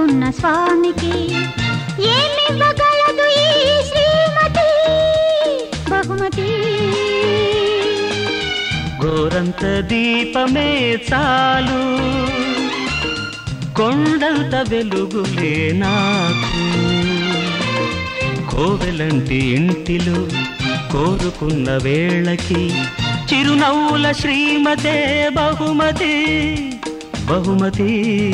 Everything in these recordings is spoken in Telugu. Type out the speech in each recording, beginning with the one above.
కోరుకున్న స్వామికి ఏమివ్వగలదు ఈ శ్రీమతి బహుమతి గోరంత దీపమే చాలు కొండంత వెలుగులే నాకు కోవెలంటి ఇంటిలో కోరుకున్న వేళకి చిరునవ్వుల శ్రీమతే బహుమతి బహుమతి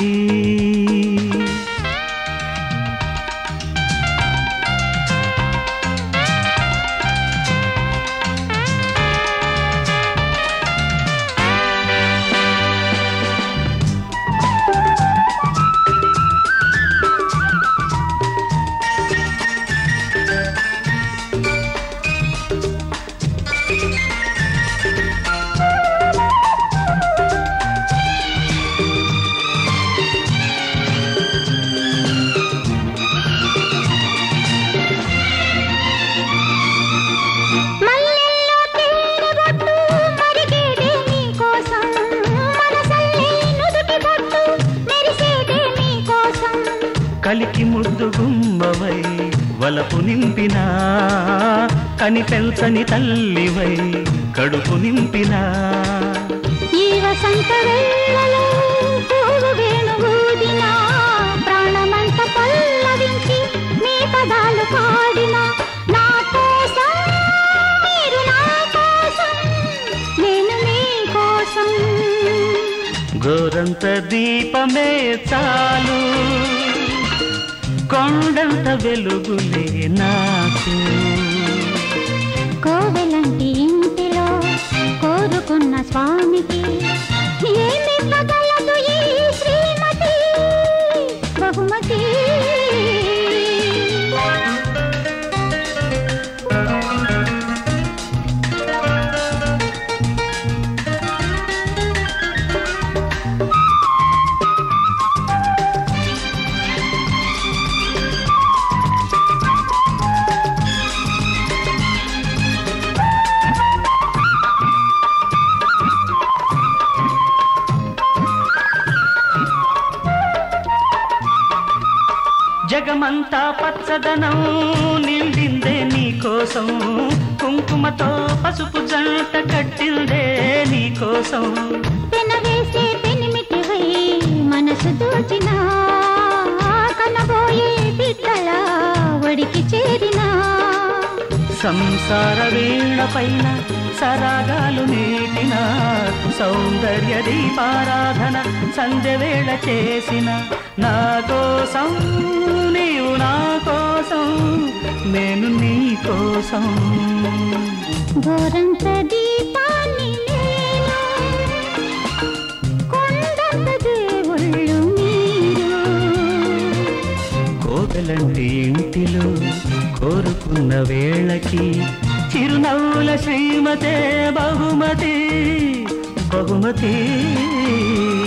మల్లెల్లో తేనె బొట్టు మరిగేదే నీకోసం మనసల్లే నుదుటి బొట్టు మెరిసేదే నీకోసం కలికి ముద్దు గుమ్మవై వలపు నింపినా కని పెంచని తల్లివై కడుపు నింపినా ఈ వసంత వేళలో పువ్వు వేణుగూదిన ప్రాణమంత పల్లవించి మీ పదాలు పాడిన నా కోసం మీరు నా కోసం నేను నీ కోసం గోరంత దీపమే చాలు కొండంత వెలుగులే నాకు కోవెలంటి ఇంటిలో కోరుకున్న స్వామికి ఏమివ్వగలదు ఈ శ్రీమతి బహుమతి జగమంతా పచ్చదనం నిండిందే నీకోసం కుంకుమతో పసుపు జంట కట్టిందే నీకోసం పెనవేసే పెనిమిటివై మనసు దోచిన కనబోయే బిడ్డల ఒడికి చేరిన సంసార వీణ పైన సరాగాలు నీటిన సౌందర్య దీపారాధన సంధ్య వేళ చేసిన నా కోసం నీవు నా కోసం నేను నీ కోసం గోరంత దీపాన్ని నేను కొండంత దేవుళ్ళు మీరు కోవెలంటి ఇంటిలో కోరుకున్న వేళకి చిరునవ్వుల శ్రీమతే బహుమతి బహుమతి